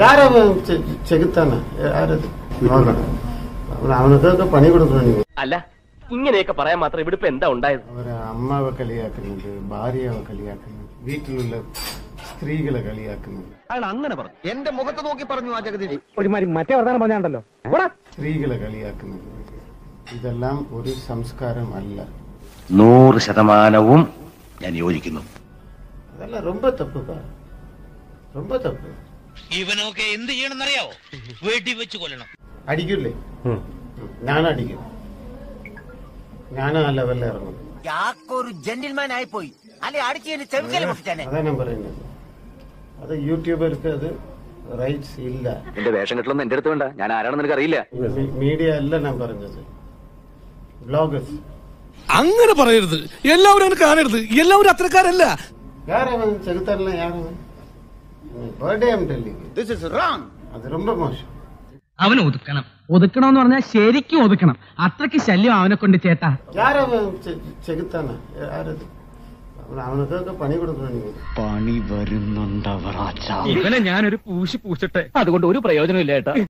யாரவன் செகுத்தான யாரது നോക്കണം അവൻ അവനൊക്കെ പണി കൊടുക്കണം നിങ്ങൾ അല്ല ഇങ്ങനെയൊക്കെ പറയാൻ മാത്രം ഇവിടെ ഇപ്പൊ എന്താ ഉണ്ടായത് അവരെ അമ്മാവെ കളിയാക്കുന്നുണ്ട് ഭാര്യയെ കളിയാക്കുന്നുണ്ട് വീട്ടിലുള്ള സ്ത്രീകളെ കളിയാക്കുന്നുണ്ട് അയാൾ അങ്ങനെ പറഞ്ഞു എന്റെ മുഖത്ത് നോക്കി പറഞ്ഞു ആ ജഗദീഷ് ഒരുമാതിരി മറ്റേ വർത്താനം പറഞ്ഞാണ്ടല്ലോ സ്ത്രീകളെ കളിയാക്കുന്നുണ്ട് ഇതെല്ലാം ഒരു സംസ്കാരം അല്ല നൂറ് ശതമാനവും ഞാൻ യോജിക്കുന്നു அதெல்லாம் ரொம்ப தப்புப்பா ரொம்ப தப்பு ഇവനൊക്കെ എന്ത് ചെയ്യണമെന്നറിയാവോ വെടി വെച്ച് കൊല്ലണം അടിക്കില്ലേ ഞാൻ അടിക്കും ഞാൻ ആ ലെവലിൽ ഇറങ്ങും ഒരു ജെന്റിൽമാൻ ആയിപ്പോയി അല്ലെ അടിച്ചു ചെവിക്കല് പൊട്ടിച്ചനെ അതാ ഞാൻ പറയുന്നത് അത് യൂട്യൂബർക്ക് അത് റൈറ്റ്സ് ഇല്ല എന്റെ വേഷം കെട്ടലൊന്നും എന്റെ അടുത്ത് വേണ്ട ഞാൻ ആരാണെന്ന് നിനക്ക് അറിയില്ല മീ- മീഡിയ അല്ല ഞാൻ പറഞ്ഞത് ബ്ലോഗേഴ്സ് അങ്ങനെ പറയരുത് എല്ലാവരും അങ്ങനെ കാണരുത് എല്ലാവരും അത്രക്കാരല്ല யாரவன் செலுத்தரல யாரவன் birthday am telling this is wrong അത് ரொம்ப മോശം അവൻ ഒതുക്കണം ഒതുക്കണമെന്ന് പറഞ്ഞാൽ ശരിക്കും ഒതുക്കണം അത്രയ്ക്ക് ശല്യം അവനെ കൊണ്ട് ചേട്ടാ யாரவன் ചെകുത്താന ആരത് അവൻ- അവനൊക്കെ പണി കൊടുക്കണം നിങ്ങൾ ഇവനെ ഞാനൊരു പൂശി പൂശട്ടെ അതുകൊണ്ട് ഒരു പ്രയോജനം ഇല്ല ഏട്ടാ